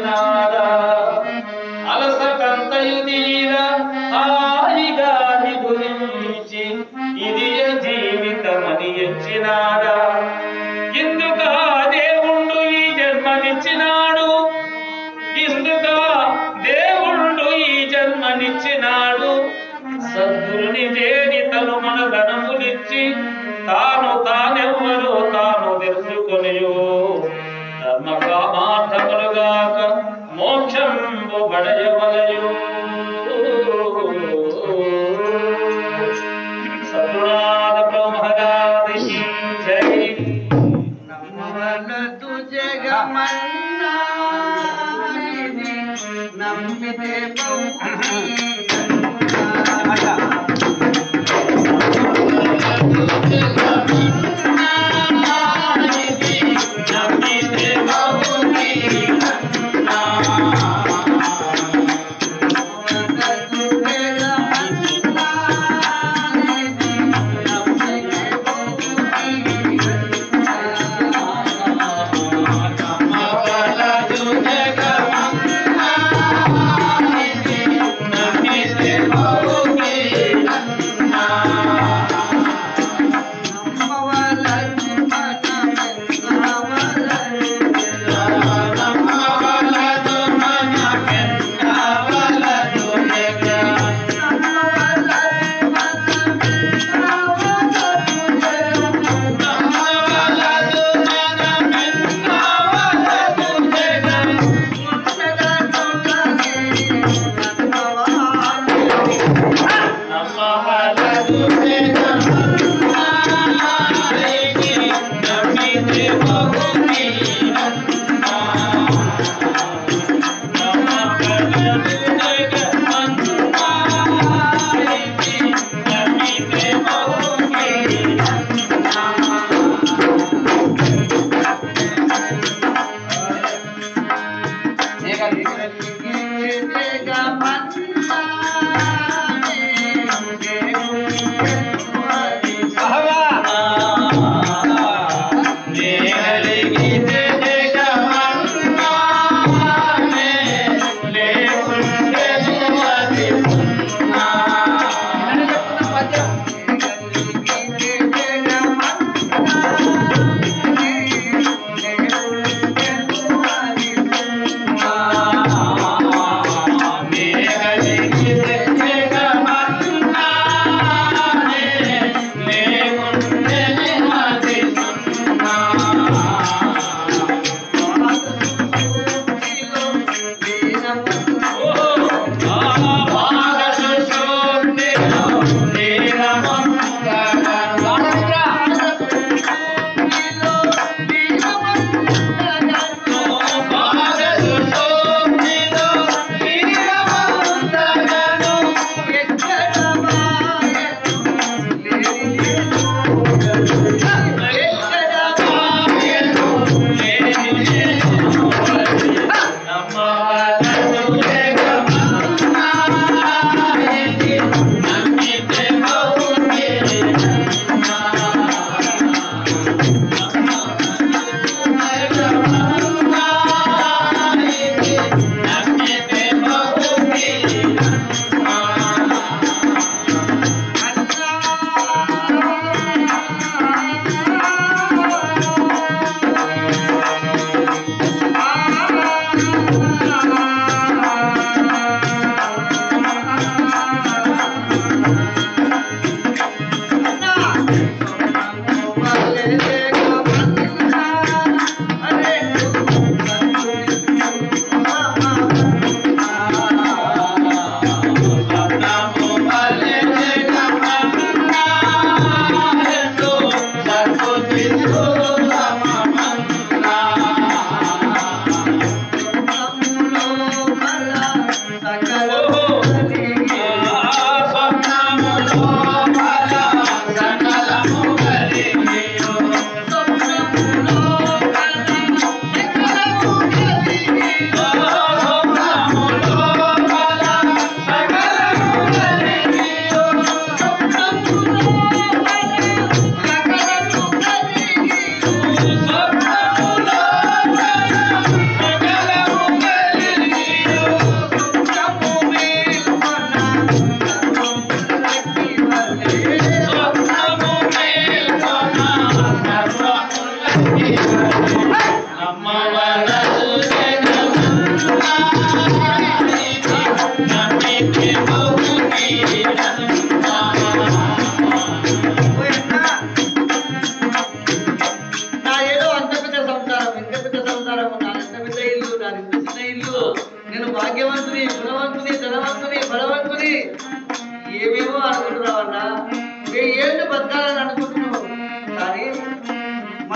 వచ్చినాడా అలసటంతయు తీర హాయిగా గురించి ఇది జీవితమని ఎంచినాడా ఇందుక దేవుడు ఈ జన్మనిచ్చినాడు ఇందుక దేవుడు ఈ జన్మనిచ్చినాడు సద్గురుని చేరి తను మన ధనమునిచ్చి తాను తానెవ్వరో తాను తెలుసుకొనియో ధర్మ కామార్థములుగాక మోక్షంబు బడయవలయు సద్గుణాద బ్రహ్మగారి జై నమ్మవలదు జగమన్నా ఇది నమ్మితే నమ్మవలదు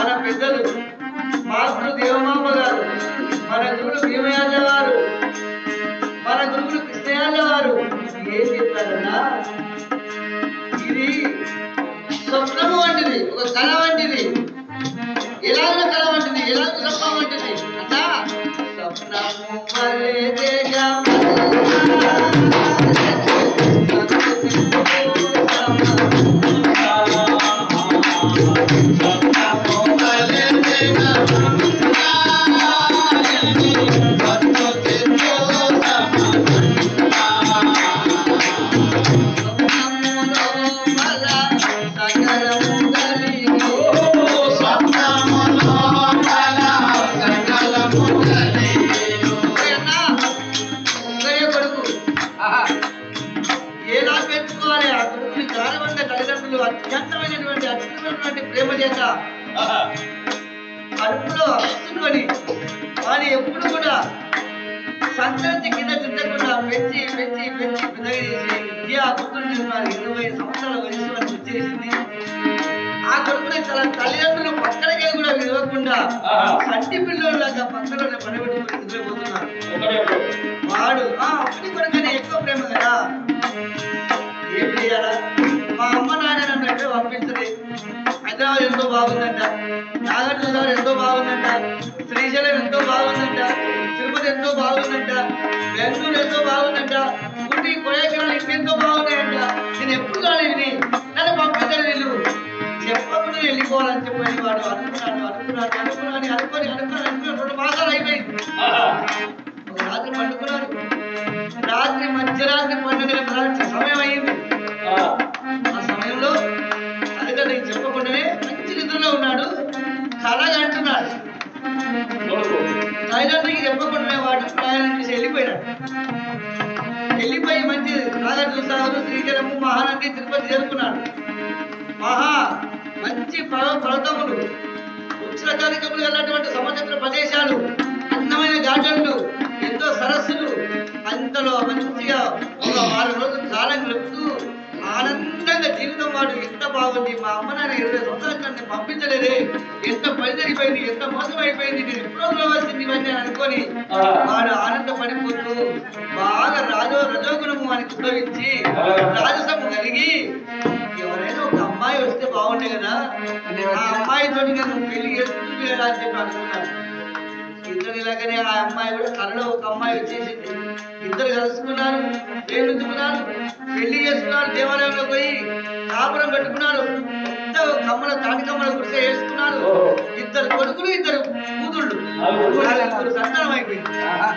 మన పెద్దలు మాతృ దేవమామ గారు మన గురువులు భీమయాజ వారు మన గురువులు కృష్ణయాజ వారు ఏం చెప్పారన్నా ఇది స్వప్నము వంటిది ఒక కళ వంటిది ఎలాగ కళ వంటిది ఎలాగ స్వప్నం వంటిది అన్నా స్వప్నము వలె ఎలా పెంచుకోవాలి ఆ కొడుకుని గారవంగా తల్లిదండ్రులు అత్యంతమైనటువంటి అత్యున్నటువంటి ప్రేమ చేత అడుపులో అస్తుకొని వాని ఎప్పుడు కూడా సంతరించి కింద దిద్దకుండా పెంచి పెంచి పెంచి పెద్దగా చేసి విద్యా పుత్రులు ఉన్నారు ఇరవై సంవత్సరాల వయసు వరకు వచ్చేసింది ఆ కొడుకుని తన తల్లిదండ్రులు పక్కనకే కూడా విడవకుండా సంటి పిల్లోళ్ళగా పక్కన పడబెట్టుకుని నిద్రపోతున్నారు వాడు ఆ అప్పటి కొడుకనే ఎక్కువ ప్రేమ కదా ఏం చేయాలా మా అమ్మ నాన్న నన్ను ఎక్కడ పంపించదు హైదరాబాద్ ఎంతో బాగుందంట నాగార్జున సాగర్ ఎంతో బాగుందంట శ్రీశైలం ఎంతో బాగుందంట తిరుపతి ఎంతో బాగుందంట బెంగళూరు ఎంతో బాగుందంట ఊటీ కొడైకెనాల్ ఇంకెంతో బాగున్నాయంట నేను ఎప్పుడు కానీ విని నన్ను పంపించరు వీళ్ళు చెప్పకుండా వెళ్ళిపోవాలని చెప్పని వాడు అనుకున్నాడు అనుకున్నాడు అనుకున్నాడు అనుకొని అనుకున్నాడు అనుకున్నాడు రెండు మాసాలు అయిపోయింది ఒక రాత్రి పండుకున్నాడు రాత్రి మధ్యరాత్రి పండుగ సమయం అయింది ఆ సమయంలో తల్లిదండ్రులకు చెప్పకుండానే మంచి నిద్రలో ఉన్నాడు కలగా అంటున్నాడు తల్లిదండ్రులకి చెప్పకుండానే వాడు ప్రయాణం చేసి వెళ్ళిపోయాడు వెళ్ళిపోయి మంచి నాగార్జున సాగరు శ్రీశైలము మహానంది తిరుపతి చేరుకున్నాడు మహా మంచి పర్వ పర్వతములు ఉచ్చల కార్యక్రమాలు వెళ్ళినటువంటి సముద్ర ప్రదేశాలు అందమైన గార్డెన్లు ఎంతో సరస్సులు అంతలో మంచిగా ఒక వారం రోజులు కాలం గడుపుతూ ఆనందంగా జీవితం వాడు ఎంత బాగుంది మా అమ్మ నాన్న ఇరవై సంవత్సరాలు నన్ను పంపించలేదే ఎంత పని జరిగిపోయింది ఎంత మోసం అయిపోయింది నేను ఎప్పుడో రావాల్సింది ఇవన్నీ అని అనుకొని వాడు ఆనందపడిపోతూ బాగా రాజో రజోగుణము అని ఉద్భవించి రాజసము కలిగి ఎవరైనా ఒక అమ్మాయి వస్తే బాగుండే కదా ఆ అమ్మాయితో నేను పెళ్లి చేసుకుంటుంది కదా అని చెప్పి అనుకున్నాను ఇద్దరు ఇలాగనే ఆ అమ్మాయి కూడా కలలో ఒక అమ్మాయి వచ్చేసింది ఇద్దరు కలుసుకున్నారు ప్రేమించుకున్నారు పెళ్లి చేసుకున్నారు దేవాలయంలో పోయి కాపురం పెట్టుకున్నారు పెద్ద కమ్మల తాటి కమ్మల గుడిసె వేసుకున్నారు ఇద్దరు కొడుకులు ఇద్దరు కూతుళ్ళు నలుగురు సంతానం అయిపోయింది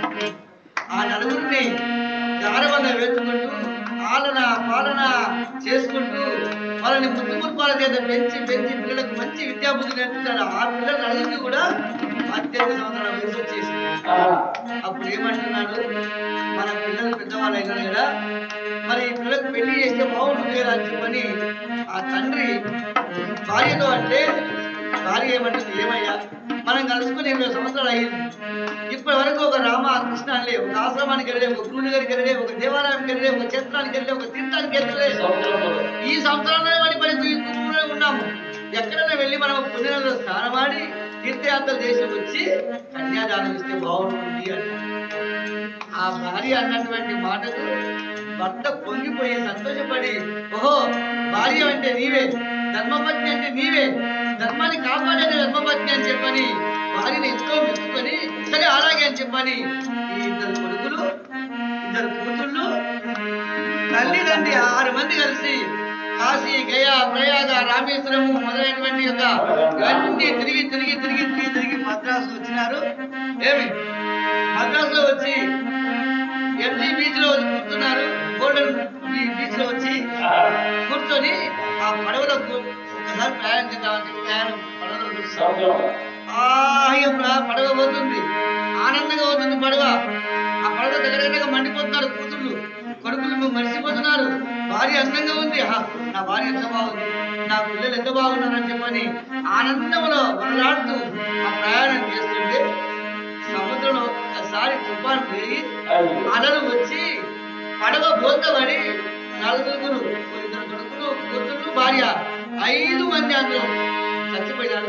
ఆ నలుగురిని గారబంగా వేసుకుంటూ ఆలన పాలన చేసుకుంటూ వాళ్ళని ముద్దు ముత్పాల చేత పెంచి పెంచి పిల్లలకు మంచి విద్యాబుద్ధి నేర్పించాడు ఆ పిల్లల నలుగురికి కూడా పద్దెనిమిది సంవత్సరాల వయసు వచ్చేసింది అప్పుడు ఏమంటున్నాడు మన పిల్లలు పెద్దవాళ్ళు అయినారు కదా మరి ఈ పిల్లలకు పెళ్లి చేస్తే బాగుంటుంది కదా అని చెప్పని ఆ తండ్రి భార్యతో అంటే భార్య ఏమంటుంది ఏమయ్యా మనం కలుసుకుని ఇరవై సంవత్సరాలు అయ్యింది ఇప్పటి వరకు ఒక రామ కృష్ణ అని లేవు ఒక ఆశ్రమానికి వెళ్ళలే ఒక గురువు గారికి వెళ్ళలే ఒక దేవాలయానికి వెళ్ళలే ఒక క్షేత్రానికి వెళ్ళలే ఒక తీర్థానికి వెళ్ళలే ఈ సంవత్సరంలోనే వాడి పని తీర్చుకుంటూనే ఉన్నాము ఎక్కడైనా వెళ్ళి మనం పుణ్యంలో స్నానమాడి తీర్థయాత్రలు చేసి వచ్చి కన్యాదానం ఇస్తే బాగుంటుంది అంట ఆ భార్య అన్నటువంటి మాటకు భర్త పొంగిపోయి సంతోషపడి ఓహో భార్య అంటే నీవే ధర్మపత్ని అంటే నీవే ధర్మాన్ని కాపాడే ధర్మపత్ని అని చెప్పని భార్యని ఎంతో మెచ్చుకొని సరే అలాగే అని చెప్పని ఈ ఇద్దరు కొడుకులు ఇద్దరు కూతుళ్ళు తల్లిదండ్రి ఆరు మంది కలిసి కాశీ గయా ప్రయాగ రామేశ్వరము మొదలైనటువంటి యొక్క ఇవన్నీ తిరిగి తిరిగి తిరిగి తిరిగి తిరిగి మద్రాసు వచ్చినారు ఏమి మద్రాసులో వచ్చి ఎంజీ బీచ్ లో వచ్చి కూర్చున్నారు గోల్డెన్ బీచ్ లో వచ్చి కూర్చొని ఆ పడవలో కూ- ఒకసారి ప్రయాణం చేద్దామని చెప్పి ప్రయాణం పడవలో కూర్చున్నారు. హాయిగా ప్ర- పడవ పోతుంది ఆనందంగా పోతుంది పడవ ఆ పడవ దగ్గర దగ్గరగా మండిపోతున్నారు కూతుళ్ళు కొడుకులు మరిసిపోతున్నారు భార్య అందంగా ఉంది ఆహా, నా భార్య ఎంత బాగుంది నా పిల్లలు ఎంత బాగున్నారని చెప్పని ఆనందంలో వరలాడుతూ ఆ ప్రయాణం చేస్తుంటే సముద్రంలో ఒక్కసారి తుఫాన్ పెరిగి అలలు వచ్చి పడవ బోతబడి నలుగురు ఇద్దరు కొడుకులు కూతుళ్ళు భార్య ఐదు మంది అందులో చచ్చిపోయినారు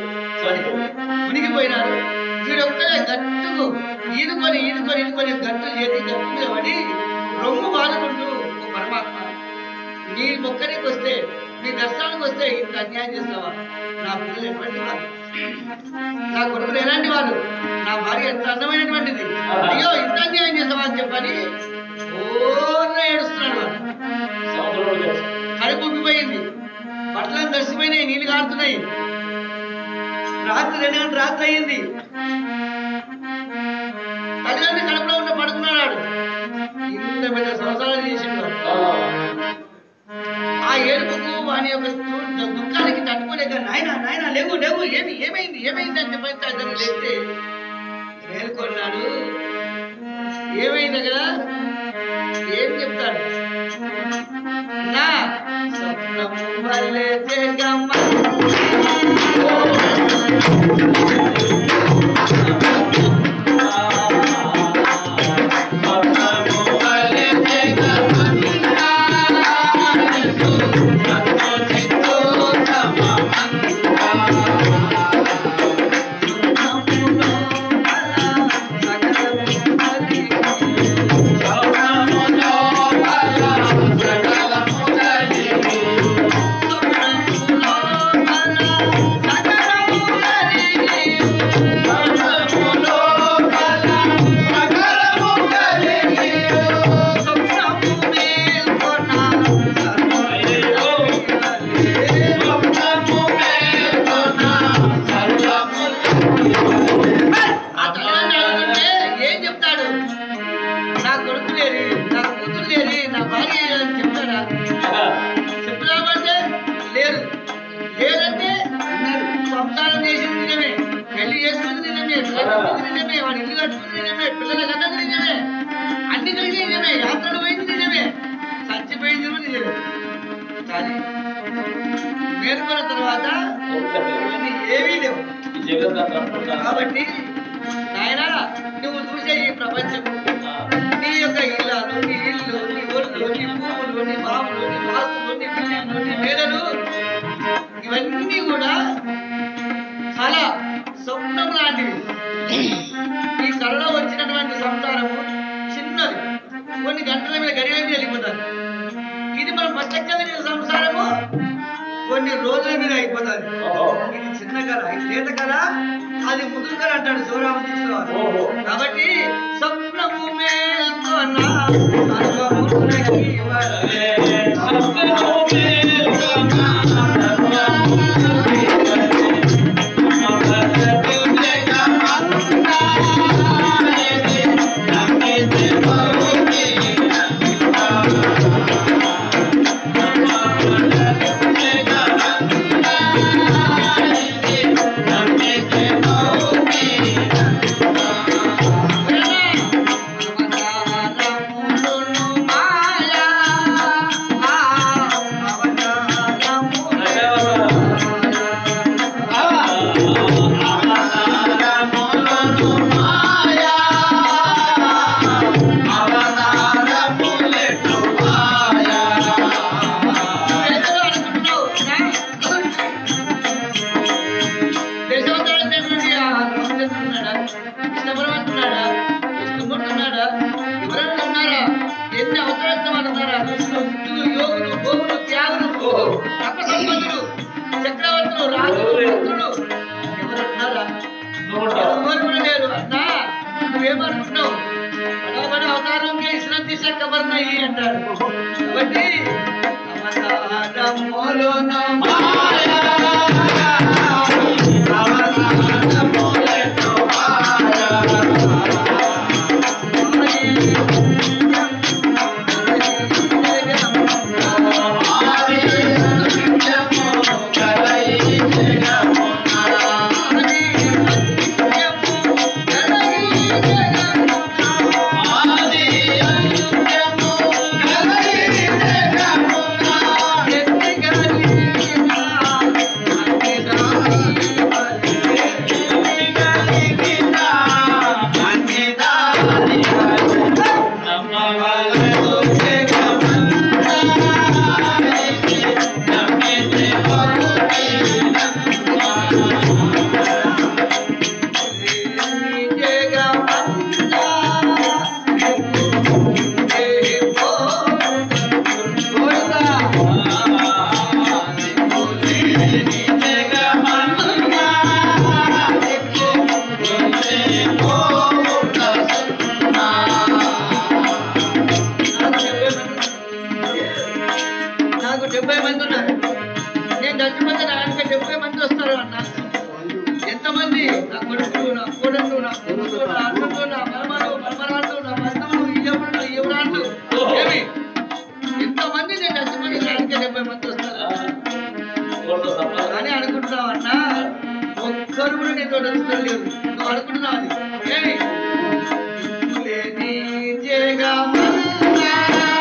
పడి మునిగిపోయినాడు వీడొక్కడే గట్టుకు ఈనుకొని ఈనుకొని ఈనుకొని గట్టు చేరి గట్టు మీద పడి రొమ్ము బాదుకుంటూ "ఓ పరమాత్మ నీ మొక్కడికి వస్తే నీ దర్శనానికి వస్తే ఇంత అన్యాయం చేస్తావా నా పిల్లలు ఎటువంటి వారు నా కొడుకులు ఎలాంటి వారు నా భార్య ఎంత అందమైనటువంటిది అయ్యో ఇంత అన్యాయం చేస్తావా అని చెప్పని ఓర్న ఏడుస్తున్నాడు వాడు సముద్రంలో తెలుసు కడుపు ఉబ్బిపోయింది బట్టలను తడిసిపోయినాయి నీళ్లు కారుతున్నాయి రాత్రి రెండు గంటల రాత్రి అయ్యింది తల్లిదండ్రి కడుపులో ఉన్న పడుకున్నాడు వాడు. ఇంత పెద్ద సంవత్సరాలు చేసిండు వాడు. ఆ, ఆ ఏడుపుకు వాని యొక్క దు- దుఃఖానికి తట్టుకోలేక నాయన నాయన లేవు లేవు ఏమి ఏమైంది ఏమైంది అని చెప్పి అతను లేస్తే మేల్కొన్నాడు ఏమైంది కదా ఏం చెప్తాడు నా స్వప్నము వల్లే జగమ్మ ఆ తల్లిదండ్రులు అడుగుతుంటే ఏం చెప్తాడు నా కొడుకు లేరి నా కూతురు లేరి నా భార్య లేరి అని చెప్తాడా చెప్తామంటే లేరు లేదంటే ఉన్నారు. సంసారం చేసింది నిజమే పెళ్లి చేసుకుంది నిజమే పిల్లలు నిజమే వాడి ఇల్లు కట్టుకుంది నిజమే పిల్లల కన్నది నిజమే అన్ని కలిగి నిజమే యాత్రలు పోయింది నిజమే చచ్చిపోయింది కూడా నిజమే కానీ మేలుకున్న తర్వాత ఇవన్నీ ఏమీ లేవు ఈ జగత్తంతా కాబట్టి నాయనా నువ్వు చూసే ఈ ప్రపంచం నీ యొక్క ఇల్లాలు నీ ఇల్లు నీ ఒళ్ళు నీ పువ్వులు నీ బావులు నీ వాస్తులు నీ బిల్డింగ్లు నీ మేడలు ఇవన్నీ కూడా కళ స్వప్నం లాంటివి ఈ కళలో వచ్చినటువంటి సంసారము చిన్నది కొన్ని గంటల మీద గడియల మీద వెళ్ళిపోతుంది ఇది మనం ప్రత్యక్షంగా చేసే సంసారము కొన్ని రోజుల మీద అయిపోతుంది ఇది చిన్న కళ ఇది లేత కళ అది ముదురు కళ అంటాడు శివరామకృష్ణ వారు ఓహో. కాబట్టి స్వప్నము మేల్కొన్న సర్వమునకి వలె. అవతారములను మాయా, ఆ, అవతారములను నువ్వేదో అనుకుంటున్నావు, నా? దశావతారమైనటువంటి ఆ రామచంద్రుడు ఉన్నాడా? కృష్ణ పరమాత్మ ఉన్నాడా? విష్ణుమూర్తి ఉన్నాడా? ఎవరైనా ఉన్నారా? ఎన్ని అవతారాలతో వాళ్ళు ఉన్నారా? ఋషులు, సిద్ధులు, యోగులు, గోవులు, త్యాగులు, తపసంపన్నులు, చక్రవర్తులు రాజులు మంత్రులు ఎవరు ఉన్నారా ఎవరు కూడా లేరు అన్నా నువ్వేమనుకుంటున్నావు బడా అవతారం చేసిన దిశ కబర్నయి అంటాడు కాబట్టి అవతారములోన మాయా ఆ ఒక్కరు కూడా నీతో వచ్చుకోవడం లేదు నువ్వు అనుకుంటున్నావు అది ఏమి దిక్కులేని జగమంతా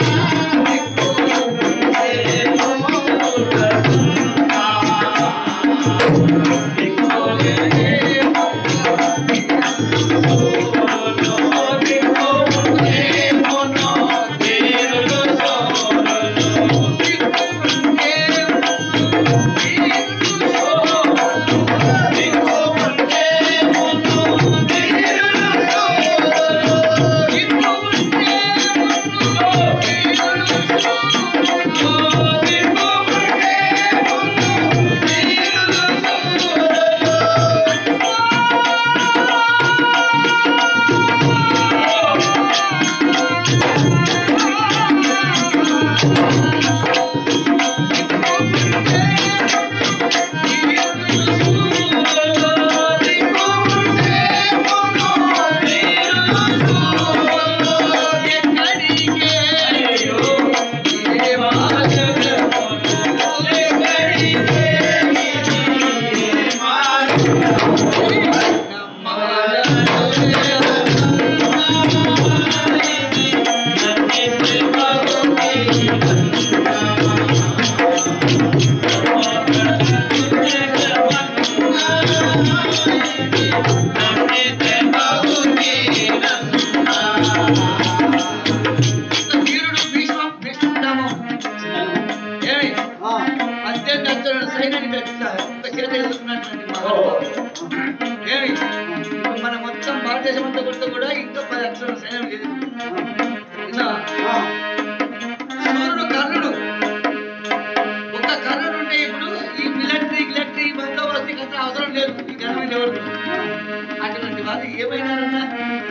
వీరుడు భీష్మ భీష్ముడాము ఏమి అత్యంత అత్యున్న సైన్యాన్ని తెచ్చుతారు ఒక చేత ఎదుర్కొన్నటువంటి మహానుభావుడు. ఏమి ఇప్పుడు మన మొత్తం భారతదేశం అంతా కొడుతూ కూడా ఇంకా పది లక్షల సైన్యం లేదు ఇలా సూర్యుడు కర్ణుడు ఒక కర్ణుడు ఉంటే ఇప్పుడు ఈ మిలిటరీ గిలటరీ బందోబస్తు అంత అవసరం లేదు ఈ జనం ఎవరు అటువంటి వాళ్ళు ఏమైనారన్నా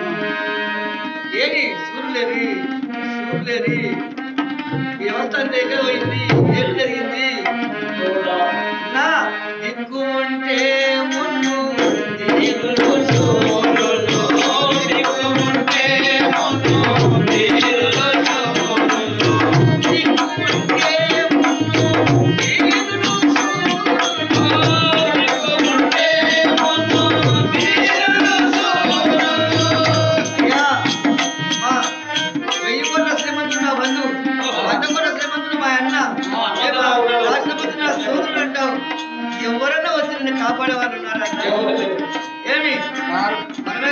ఏమి సూర్యులేరి సూర్యులేరి వ్యవస్థ దగ్గర పోయింది ఏం జరిగింది నా దిక్కు ఉంటే మున్ను దేవుడు సూర్యుడు దిక్కు ఉంటే మున్ను దేవుడు సూర్యుడు దిక్కు ఉంటే మున్ను దేవుడు సూర్యుడు దిక్కు ఉంటే మున్ను దేవుడు సూర్యుడు యా మా వెయ్యి కోట్ల శ్రీమంతుడు నా బంధువు వంద కోట్ల శ్రీమంతుడు మా అన్న ఏమా, రాష్ట్రపతి నా సోదరుడు అంటావు ఎవరన్నా వచ్చి నిన్ను కాపాడేవారు ఉన్నారా ఏమి మనమే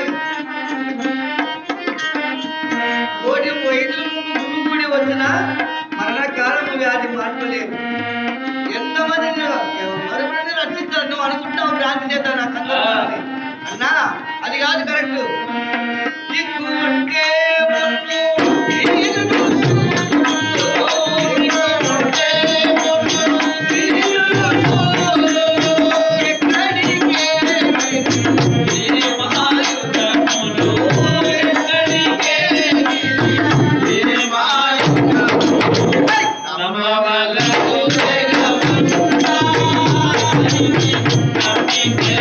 కోటి వైద్యులు గురు కూడి వచ్చిన మరణకాలం వ్యాధి మార్పలేదు ఎంతమంది మరొకరిని రక్షించాలి నువ్వు అనుకుంటావు భ్రాంతి చేద్దావు నాకు అందరూ అన్నా అది కాదు కరెక్ట్ దిక్కు ఉంటే ముట్టు, తీరును దిక్కు ఉంటే ముట్టు, తీరును ఎక్కడికే ఈ మహాయుద్ధములో ఎక్కడికే ఈ మహాయుద్ధములో నమ్మవలదు జగమంతా నమ్మితే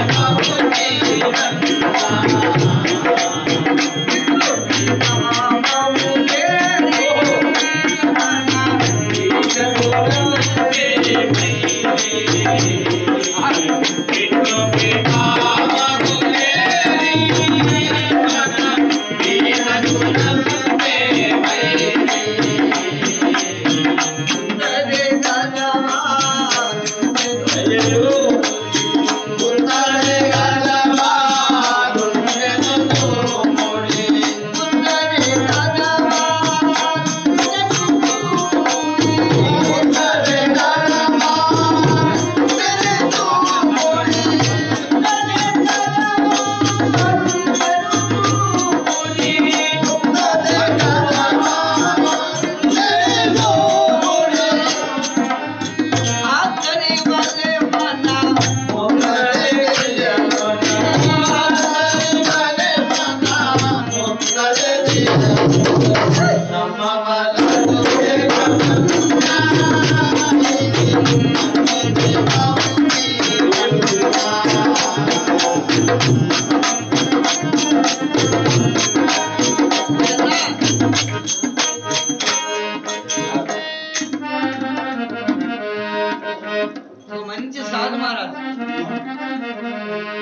ఒక మంచి సాధు మహారాజు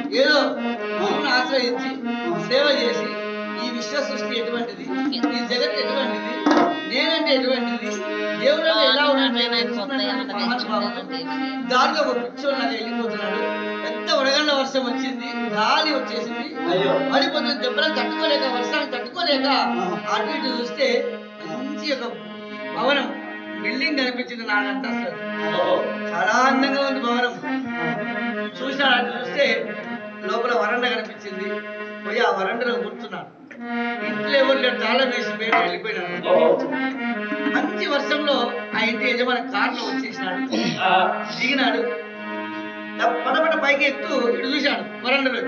ఏదో గురువును ఆశ్రయించి సేవ చేసి ఈ విశ్వ సృష్టి ఎటువంటిది ఈ జగత్ ఎటువంటిది నేనంటే ఎటువంటిది దేవుడు అంటే ఎలా ఉన్నాడు దారిలో ఒక పిచ్చోడు నాకు వెళ్ళిపోతున్నాడు పెద్ద ఉడగండ్ల వర్షం వచ్చింది గాలి వచ్చేసింది అయ్యో. పడిపోతున్న దెబ్బలను తట్టుకోలేక వర్షాన్ని తట్టుకోలేక అటు ఇటు చూస్తే మంచి ఒక భవనం బిల్డింగ్ కనిపించింది నాకంట అసలు ఓహో. చాలా అందంగా ఉంది భవనం చూసాడు అటు చూస్తే లోపల వరండా కనిపించింది పోయి ఆ వరండాలో కూర్చున్నాడు ఇంట్లో ఎవరు లేరు తాళం వేసి బయట వెళ్ళిపోయినాడు ఓహో. మంచి వర్షంలో ఆ ఇంటి యజమాని కార్లో వచ్చేసినాడు ఆ. దిగినాడు ద- పటపట పైకి ఎక్కుతూ ఇటు చూశాడు వరండలో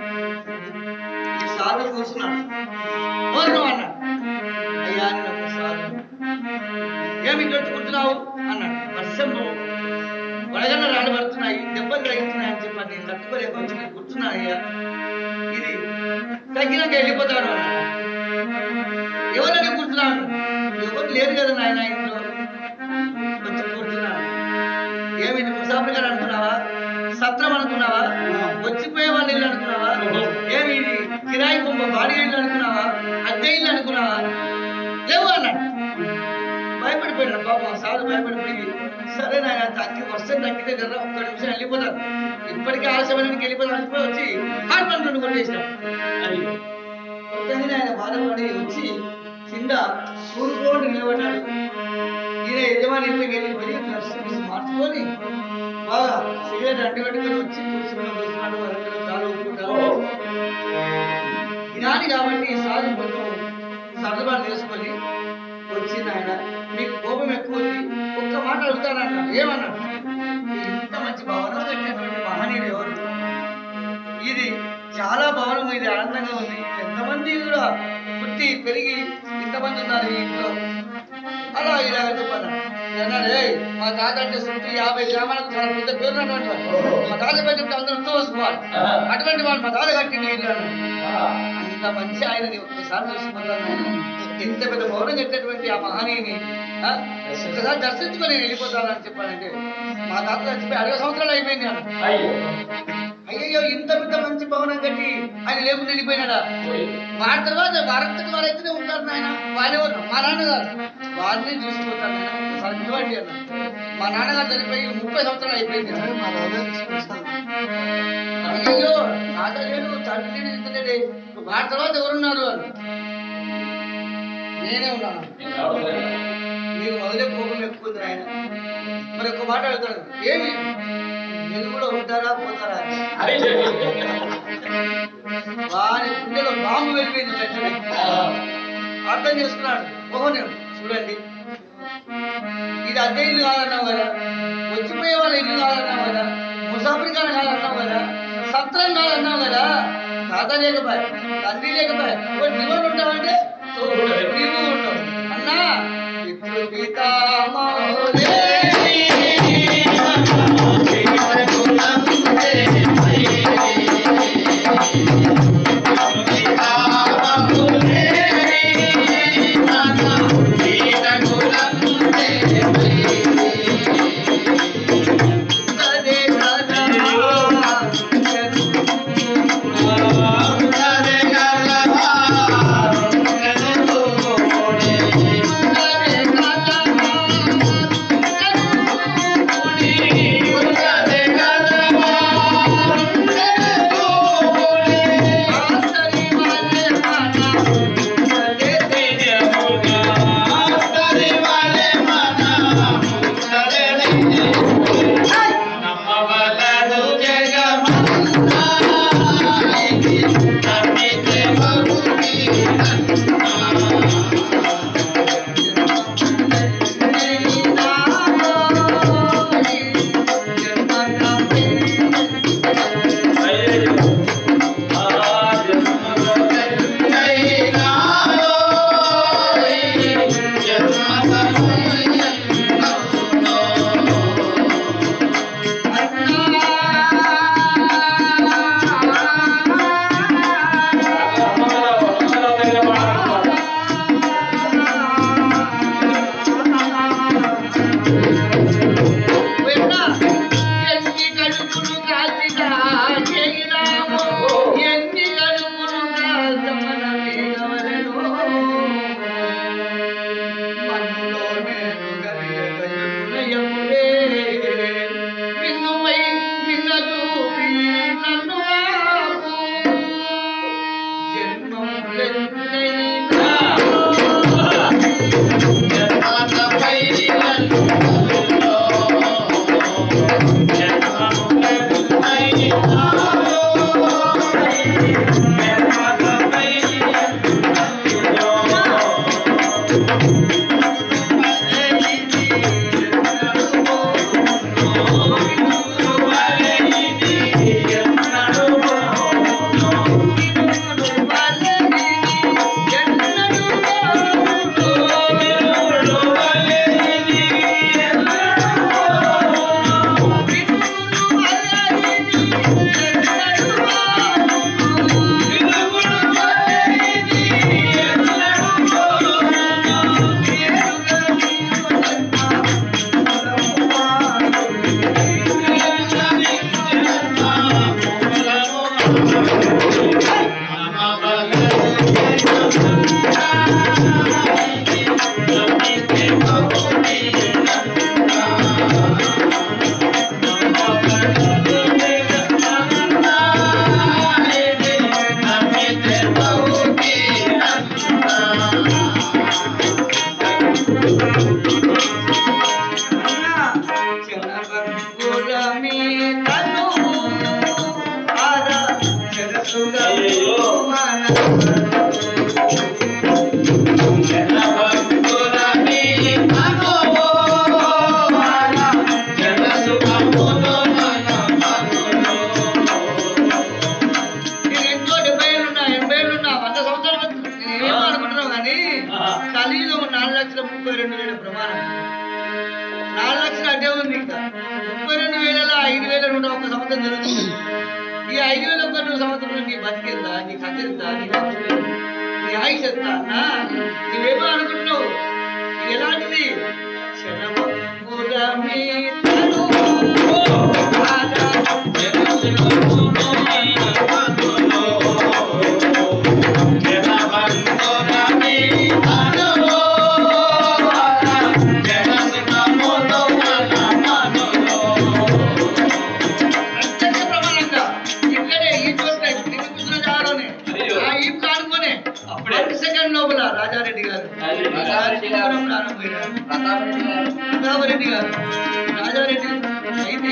ఈ సాధు కూర్చున్నాడు ఎవరు అన్నాడు అయ్యా నేను ఒక సాధు ఏమి ఇక్కడ వచ్చి కూర్చున్నావు అన్నాడు వర్షం వడగన్న రాళ్ళు పడుతున్నాయి దెబ్బలు తగ్గుతున్నాయి అని చెప్పి నేను తట్టుకోలేక వచ్చి నేను కూర్చున్నాను అయ్యా ఇది తగ్గినాక వెళ్ళిపోతాడు అన్నాడు ఎవరైనా కూర్చున్నాడు ఎవరు లేరు కదా నాయన ఇంట్లో వచ్చి కూర్చున్నాడు ఏమి నువ్వు ముసాఫిర్ గారు అనుకున్నావా సత్రం అనుకున్నావా వచ్చిపోయే వాళ్ళు ఇల్లు అనుకున్నావా ఏమి ఇది కిరాయి బొమ్మ బాడీ ఇల్లు అనుకున్నావా అద్దె ఇల్లు అనుకున్నావా లేవు అన్నాడు భయపడిపోయాడు పాపం సాధు భయపడిపోయి సరే నాయన తగ్గి వర్షం తగ్గితే కదా ఒక్క నిమిషం వెళ్ళిపోతాను ఇప్పటికే ఆలస్యమైన వెళ్ళిపోతాను అనిపోయి వచ్చి హార్ట్ పండు కొట్టేసినాడు అయ్యో. కొట్టగానే ఆయన బాధపడి వచ్చి కింద కూరుకోండి నిలబడ్డాడు ఈయన యజమాని ఇంటికి వెళ్ళిపోయి డ్రెస్ గిస్ మార్చుకొని బాగా సిగరెట్ అంటి పెట్టుకొని వచ్చి కూర్చుని కూర్చున్నాడు వరంగల్ కాలు ఊపుకుంటారు జ్ఞాని కాబట్టి ఈ సాధు కొంచెం సర్దుబాటు చేసుకొని వచ్చింది ఆయన మీకు కోపం ఎక్కువ ఉంది ఒక్క మాట అడుగుతానన్నాడు ఏమన్నాడు ఇంత మంచి భవనం కట్టినటువంటి మహనీయుడు ఎవరు ఇది చాలా భవనం ఇది ఆనందంగా ఉంది ఎంతమంది కూడా పుట్టి పెరిగి ఇంతమంది ఉన్నారు ఈ ఇంట్లో అలా ఇలా చెప్పాను అన్నాడు "ఏయ్, మా తాత అంటే చుట్టూ యాభై గ్రామాలకు చాలా పెద్ద పేరు ఉన్నటువంటి వాడు. మా తాత పేరు చెప్తే అందరూ తోసుకోవాలి అటువంటి వాడు మా తాత కట్టింది ఇల్లు అన్నాడు. ఆ. అంత మంచి ఆయనని ఒక్కసారి చూసుకుంటాను ఇంత పెద్ద భవనం కట్టినటువంటి ఆ మహనీయుని ఆ, ఒక్కసారి దర్శించుకొని నేను వెళ్ళిపోతానని చెప్పానంటే మా తాత చచ్చిపోయి అరవై సంవత్సరాలు అయిపోయింది అన్నాడు అయ్యో. అయ్యయ్యో ఇంత పెద్ద మంచి భవనం కట్టి ఆయన లేకుండా వెళ్ళిపోయినాడా పోయి. వారి తర్వాత వారంతటి వారైతేనే ఉంటారు నాయన వాళ్ళెవరు మా నాన్నగారు వారిని చూసిపోతారు నాయన ఒకసారి పిలవండి అన్న మా నాన్నగారు చనిపోయి ముప్పై సంవత్సరాలు అయిపోయింది అయ్యయ్యో తాత లేడు తండ్రి లేడు ఇంత లేడే వారి తర్వాత ఎవరున్నారు అని నేనే ఉన్నాను నేను రావట్లేదు. మీకు మొదలే కోపం ఎక్కువ ఉంది ఆయన మరి ఒక్క మాట అడుగుతాడు ఏమి మీరు కూడా ఉంటారా పోతారా అని. అయ్యో. వారి గుండెలో బాంబు వెళ్ళిపోయింది వెంటనే ఆ. అర్థం చేసుకున్నాడు మోహన్ చూడండి ఇది అద్దె ఇల్లు కాదన్నావు కదా వచ్చిపోయే వాళ్ళ ఇల్లు కాదన్నావు కదా ముసాఫిర్ ఖాన కాదన్నావు కదా సత్రం కాదన్నావు కదా తాత లేకపోయా తండ్రి లేకపోయా ఓ నీవు ఉంటావంటే ఓ, నీవు ఉంటావు అన్నా పితృ పితామహులే సదే అయ్యో. ఆ జన్మలో ఎన్ని కడుపులు కాల్చినా చేయిరామో మొత్తం జరుగుతుంది ఈ ఐదు వేల ఒక రెండు సంవత్సరాలు నీ బతికెంత నీ కథ ఎంత నీ ఖర్చు ఎంత, నీ ఆయుష్ ఎంత అన్నా నువ్వేమో అనుకుంటున్నావు ఇది ఎలాంటిది క్షణమంబురమి తనువు ఆదా ప్రత్యక్ష ప్రమాణంగా ఇక్కడే ఈ చోట శ్రీకృష్ణ జాగాలోనే అయ్యో. ఆ ఈ కానుకొనే అప్పుడే. వన్ సెకండ్ లోపల రాజారెడ్డి గారు అయ్యో. రాజారెడ్డి గారు ప్రారంభమయ్యారు ప్రతాపరెడ్డి గారు రాజారెడ్డి అయితే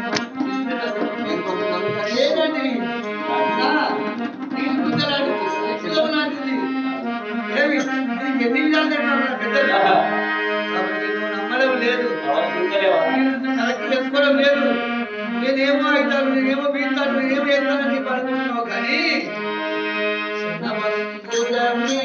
ఏంటండి నా, నీకు గుంజలాంటిది, ఉద్యోగం లాంటిది. ఏమి దీనికి ఎన్ని విధాలు చెప్పినారు మన పెద్దలు కాబట్టి నువ్వు నమ్మడం లేదు నేను కరెక్ట్ చేసుకోవడం లేదు నేనేమో అవుతాను నేనేమో బీగుతాను నేనేమో చేస్తానని చెప్పి అనుకుంటున్నావు కానీ చిన్నమంకులమే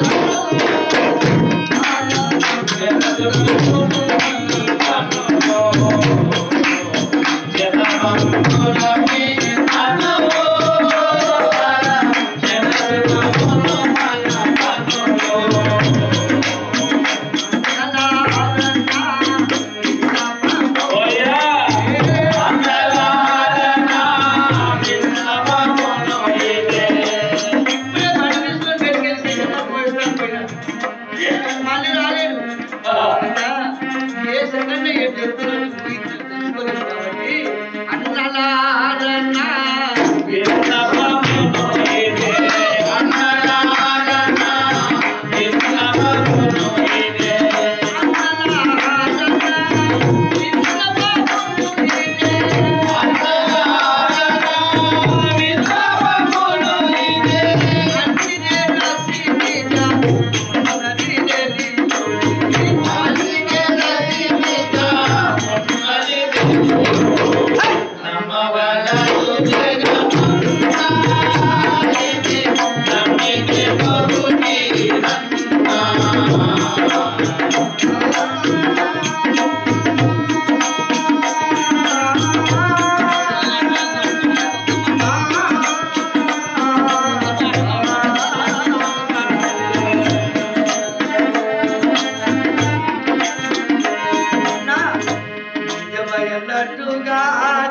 ఇప్పుడే బండి తీసుకొని బయటికి వెళ్ళి సెకండ్ పోయిస్తాను పోయినాడు మళ్ళీ రాలేడు కదా, ఏ సెకండ్ ఏం చెప్తున్నాడు తెలుసుకోలేదు కాబట్టి అన్నలారన్నా నిజమయ్యన్నట్టుగా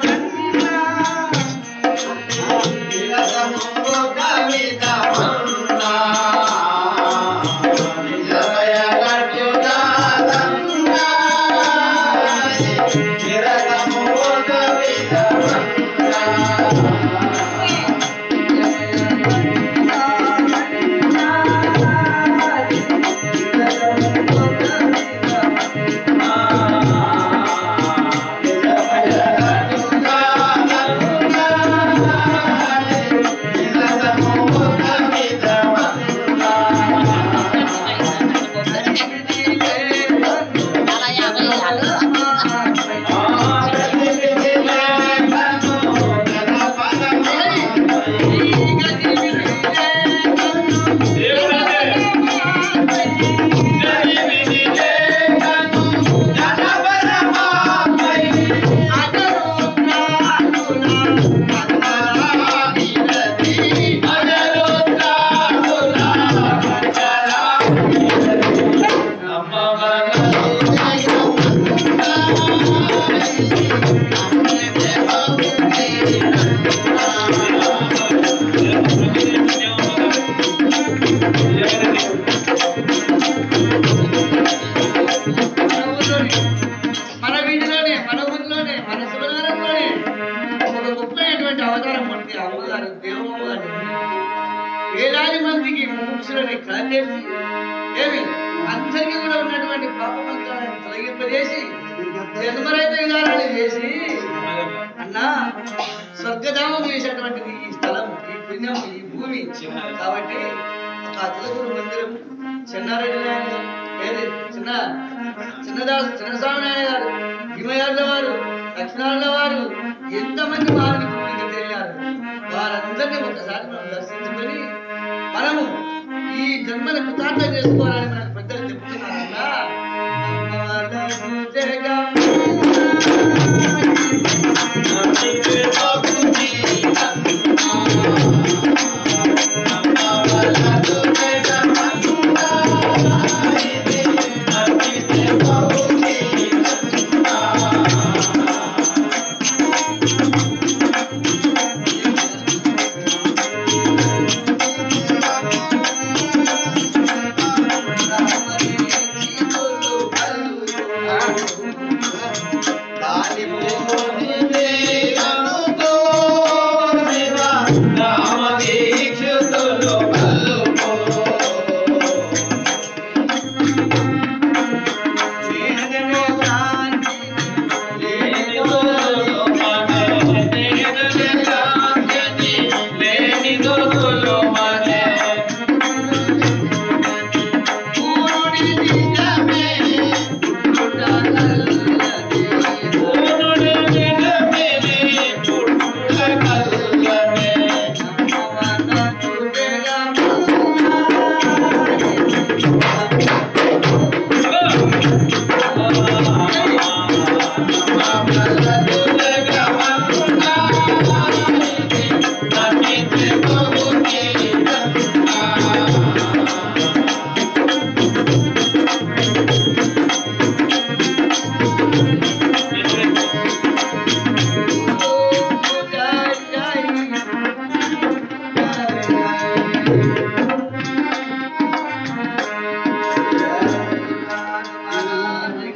మన ఊర్లోనే మన వీధిలోనే మన ఊర్లోనే మన శివనగరంలోనే ఒక గొప్పైనటువంటి అవతారం మనకి అమ్మగారు దేవమ్మ గారు వేలాది మందికి ముముక్షులని కలచేసి ఏమి అందరికీ కూడా ఉన్నటువంటి పాపమంతాలను తొలగింపజేసి జన్మరైత విధానాన్ని చేసి అన్నా స్వర్గధామం చేసేటువంటిది ఈ స్థలం ఈ పుణ్యం ఈ భూమి కాబట్టి ఒక అతలగురు మందిరం చిన్నారెడ్డి నాయన గారు ఏది చిన్న చిన్నదాసు చిన్నస్వామి నాయన గారు భీమయార్ల వారు లక్ష్మణార్ల వారు ఎంతమంది వారిని భూమికి వెళ్ళారు వారందరినీ ఒకసారి మనం దర్శించుకొని మనము ఈ జన్మని కృతార్థం చేసుకోవాలని మనకు పెద్దలు చెప్తున్నారన్నా అమ్మవారలకు జగం